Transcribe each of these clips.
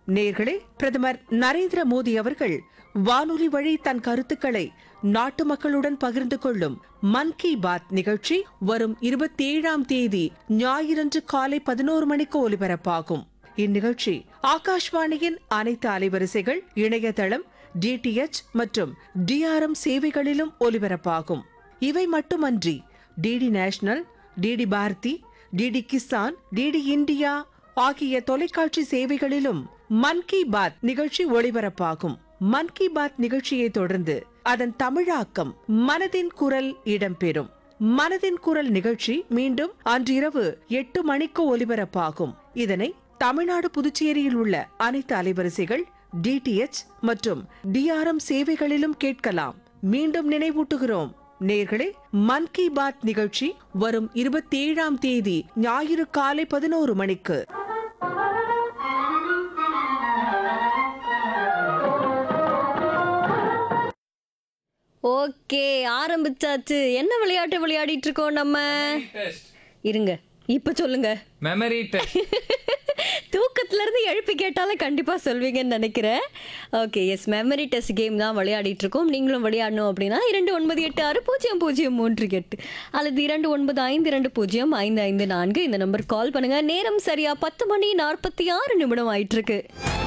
நேர்களே பிரதமர் நரேந்திர மோடி அவர்கள் வானொலி வழி தன் கருத்துக்களை நாட்டு மக்களுடன் பகிர்ந்து கொள்ளும் மன் கி பாத் நிகழ்ச்சி வரும் இருபத்தி ஏழாம் தேதி ஞாயிறன்று காலை பதினோரு மணிக்கு ஒலிபரப்பாகும் இந்நிகழ்ச்சி ஆகாஷ்வாணியின் அனைத்து அலைவரிசைகள் இணையதளம் டிடிஎச் மற்றும் டிஆர்எம் சேவைகளிலும் ஒலிபரப்பாகும் இவை மட்டுமன்றி DD national DD Bharati DD Kisan DD India ஆகிய தொலைக்காட்சி சேவைகளிலும் மன் கி பாத் நிகழ்ச்சி ஒளிபரப்பாகும் மன் கி பாத் நிகழ்ச்சியை தொடர்ந்து அதன் தமிழாக்கம் மனதின் குரல் இடம்பெறும் மனதின் குரல் நிகழ்ச்சி மீண்டும் அன்றிரவு எட்டு மணிக்கு ஒலிபரப்பாகும் இதனை தமிழ்நாடு புதுச்சேரியில் உள்ள அனைத்து அலைவரிசைகள் டிடிஎச் மற்றும் டிஆர்எம் சேவைகளிலும் கேட்கலாம் மீண்டும் நினைவூட்டுகிறோம் நேர்களே மன் கி பாத் நிகழ்ச்சி வரும் இருபத்தி ஏழாம் தேதி ஞாயிறு காலை பதினோரு மணிக்கு ஓகே ஆரம்பிச்சாச்சு என்ன விளையாட்டு விளையாடிட்டு இருக்கோம் நம்ம டெஸ்ட் இருங்க இப்ப சொல்லுங்க மெமரி டெஸ்ட் தூக்கத்துல இருந்து எழுப்பி கேட்டாலே கண்டிப்பா சொல்வீங்கன்னு நினைக்கிறேன் okay yes memory test game தான் விளையாடிட்டு இருக்கோம் நீங்களும் விளையாடணும் அப்படின்னா இரண்டு ஒன்பது எட்டு ஆறு பூஜ்ஜியம் பூஜ்ஜியம் மூன்று எட்டு அல்லது இரண்டு ஒன்பது ஐந்து இரண்டு பூஜ்ஜியம் ஐந்து ஐந்து நான்கு இந்த நம்பர் கால் பண்ணுங்க நேரம் சரியா பத்து மணி நாற்பத்தி ஆறு நிமிடம் ஆயிட்டு இருக்கு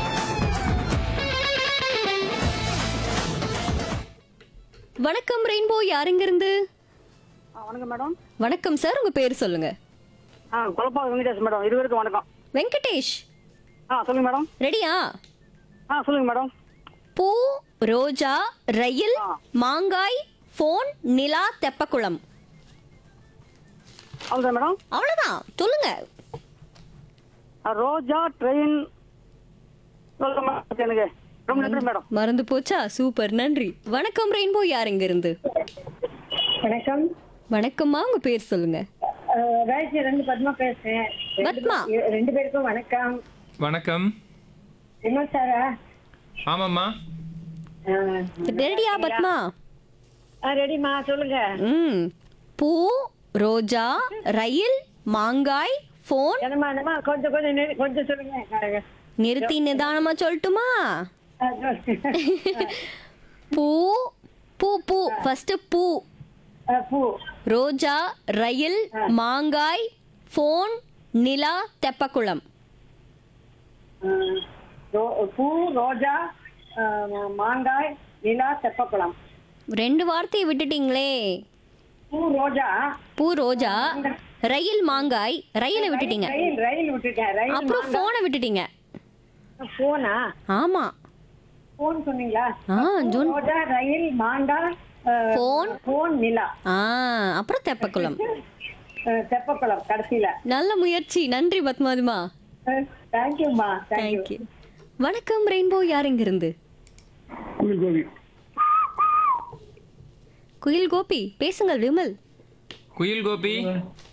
வணக்கம் ரெயின்போ யாருங்க இருந்து ஆ வணக்கம் மேடம் வணக்கம் சார் உங்க பேர் சொல்லுங்க ஆ குழப்பம் வெங்கடேஷ் மேடம் இருவருக்கும் வணக்கம் வெங்கடேஷ் ஆ சொல்லுங்க மேடம் ரெடியா ஆ சொல்லுங்க மேடம் பூ ரோஜா ரயில் மாங்காய் ஃபோன் நிலா தெப்பக்குளம் அவ்வளோதான் மேடம் அவ்வளவுதான் சொல்லுங்க ஆ, ரோஜா ட்ரெயின் சொல்லுங்க மேடம் எனக்கு ரொம்ப நன்றி மேடம் மறந்து போச்சா சூப்பர் நன்றி வணக்கம் ரெயின்போ யார் இங்க இருந்து வணக்கம் வணக்கம்மா உங்க பேர் சொல்லுங்க அஹ் ராஜி ரெண்டு பத்மா பேசுறேன் ரெண்டு பத்மா. பே- ரெண்டு பேருக்கும் வணக்கம் வணக்கம் என்ன சாரா ஆமாம்மா ரெடியா பத்மா ரெடிமா சொல்லுங்க ம் பூ ரோஜா ரயில் மாங்காய் ஃபோன் என்னம்மா என்னம்மா கொஞ்சம் கொஞ்சம் நிறு- கொஞ்சம் சொல்லுங்க நிறுத்தி நிதானமா சொல்லட்டுமா அஹ் சொல். பூ பூ பூ ஃபர்ஸ்ட் பூ அஹ் பூ ரோஜா ரயில் மாங்காய் ஃபோன் நிலா தெப்பக்குளம் அஹ் ரோ- பூ ரோஜா அஹ் மாங்காய் நிலா தெப்பக்குளம் ரெண்டு வார்த்தையை விட்டுட்டீங்களே பூ ரோஜா பூ ரோஜா ரயில் மாங்காய் ரயிலை விட்டுட்டீங்க ரயில் ரயில் விட்டுட்டேன் ரயில் அப்புறம் போனை விட்டுட்டீங்க போனா ஆமா போன் சொன்னீங்களா ஆ ஜூன் ரோஜா ரயில் மாங்காய் அஹ், போன் போன் நிலா ஆ அப்புறம் தெப்பக்குளம் அஹ் தெப்பக்குளம் கடைசியில நல்ல முயற்சி நன்றி பத்மாதிமா தேங்க்யூம்மா தேங்க்யூ தேங்க்யூ வணக்கம் ரெயின்போ யார் இங்க இருந்து குயில் கோபி பேசுங்கள் விமல் குயில் கோபி